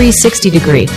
360 degree.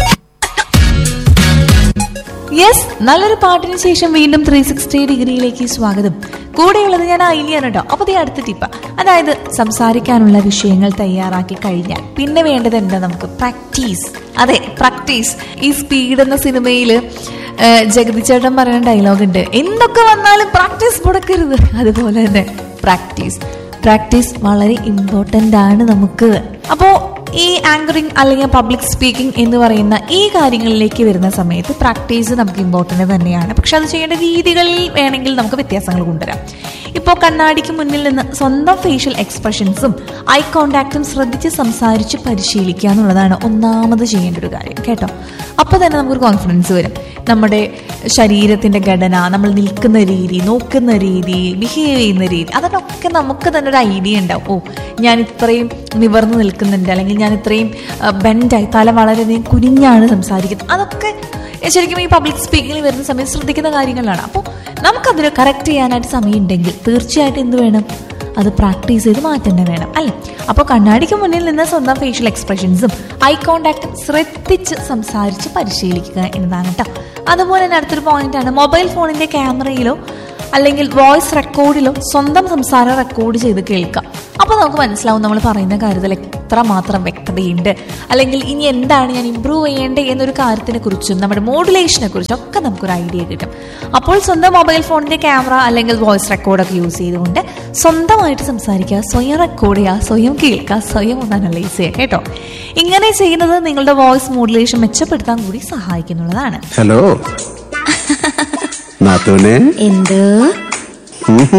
Yes നല്ലൊരു പാട്ടിന് ശേഷം വീണ്ടും ത്രീ സിക്സ്റ്റി ഡിഗ്രിയിലേക്ക് സ്വാഗതം കൂടെയുള്ളത് ഞാൻ ഐലിയാണ് കേട്ടോ അപ്പൊ ദേ അടുത്ത ടിപ്പ് അതായത് സംസാരിക്കാനുള്ള വിഷയങ്ങൾ തയ്യാറാക്കി കഴിഞ്ഞാൽ പിന്നെ വേണ്ടത് എന്താ നമുക്ക് പ്രാക്ടീസ് അതെ പ്രാക്ടീസ് ഈ സ്പീഡ് എന്ന സിനിമയിൽ ജഗതി ചേട്ടൻ പറയുന്ന ഡയലോഗ് ഉണ്ട് എന്തൊക്കെ വന്നാലും പ്രാക്ടീസ് മുടക്കരുത് അതുപോലെ തന്നെ പ്രാക്ടീസ് പ്രാക്ടീസ് വളരെ ഇമ്പോർട്ടൻ്റ് ആണ് നമുക്ക് അപ്പോൾ ഈ ആങ്കറിങ് അല്ലെങ്കിൽ പബ്ലിക് സ്പീക്കിംഗ് എന്ന് പറയുന്ന ഈ കാര്യങ്ങളിലേക്ക് വരുന്ന സമയത്ത് പ്രാക്ടീസ് നമുക്ക് ഇമ്പോർട്ടൻ്റ് തന്നെയാണ് പക്ഷെ അത് ചെയ്യേണ്ട രീതികളിൽ വേണമെങ്കിൽ നമുക്ക് വ്യത്യാസങ്ങൾ കൊണ്ടുവരാം ഇപ്പോൾ കണ്ണാടിക്ക് മുന്നിൽ നിന്ന് സ്വന്തം ഫേഷ്യൽ എക്സ്പ്രഷൻസും ഐ കോണ്ടാക്റ്റും ശ്രദ്ധിച്ച് സംസാരിച്ച് പരിശീലിക്കുക എന്നുള്ളതാണ് ഒന്നാമത് ചെയ്യേണ്ട ഒരു കാര്യം കേട്ടോ അപ്പോൾ തന്നെ നമുക്കൊരു കോൺഫിഡൻസ് വരും നമ്മുടെ ശരീരത്തിൻ്റെ ഘടന നമ്മൾ നിൽക്കുന്ന രീതി നോക്കുന്ന രീതി ബിഹേവ് ചെയ്യുന്ന രീതി അതിനൊക്കെ നമുക്ക് തന്നെ ഒരു ഐഡിയ ഉണ്ടാവും ഓ ഞാൻ ഇത്രയും നിവർന്ന് നിൽക്കുന്നുണ്ട് അല്ലെങ്കിൽ ഞാൻ ഇത്രയും ബെൻഡായി തല വളരെയധികം കുനിഞ്ഞാണ് സംസാരിക്കുന്നത് അതൊക്കെ ശരിക്കും ഈ പബ്ലിക് സ്പീക്കിങ്ങിൽ വരുന്ന സമയത്ത് ശ്രദ്ധിക്കുന്ന കാര്യങ്ങളാണ് അപ്പോൾ നമുക്കതിന് കറക്റ്റ് ചെയ്യാനായിട്ട് സമയമുണ്ടെങ്കിൽ തീർച്ചയായിട്ടും എന്ത് വേണം അത് പ്രാക്ടീസ് ചെയ്ത് മാറ്റേണ്ട വേണം അല്ലേ അപ്പോൾ കണ്ണാടിക്ക് മുന്നിൽ നിന്ന് സ്വന്തം ഫേഷ്യൽ എക്സ്പ്രഷൻസും ഐ കോണ്ടാക്റ്റും ശ്രദ്ധിച്ച് സംസാരിച്ച് പരിശീലിക്കുക എന്നതാണ് കേട്ടോ അതുപോലെ തന്നെ അടുത്തൊരു പോയിന്റാണ് മൊബൈൽ ഫോണിന്റെ ക്യാമറയിലോ അല്ലെങ്കിൽ വോയിസ് റെക്കോർഡിലോ സ്വന്തം സംസാരം റെക്കോർഡ് ചെയ്ത് കേൾക്കാം അപ്പോൾ നമുക്ക് മനസ്സിലാവും നമ്മൾ പറയുന്ന കാര്യത്തിൽ എത്രമാത്രം വ്യക്തതയുണ്ട് അല്ലെങ്കിൽ ഇനി എന്താണ് ഞാൻ ഇമ്പ്രൂവ് ചെയ്യേണ്ടത് എന്നൊരു കാര്യത്തിനെ കുറിച്ചും നമ്മുടെ മോഡുലേഷനെ കുറിച്ചും ഒക്കെ നമുക്കൊരു ഐഡിയ കിട്ടും അപ്പോൾ സ്വന്തം മൊബൈൽ ഫോണിന്റെ ക്യാമറ അല്ലെങ്കിൽ വോയിസ് റെക്കോർഡൊക്കെ യൂസ് ചെയ്തുകൊണ്ട് സ്വന്തമായിട്ട് സംസാരിക്കുക സ്വയം റെക്കോർഡ് ചെയ്യുക സ്വയം കേൾക്കുക സ്വയം ഒന്ന് അനലൈസ് ചെയ്യുക കേട്ടോ ഇങ്ങനെ ചെയ്യുന്നത് നിങ്ങളുടെ വോയിസ് മോഡുലേഷൻ മെച്ചപ്പെടുത്താൻ കൂടി സഹായിക്കുന്നുള്ളതാണ് ഹലോ നാത്തൂനെ എന്ത് ഉം.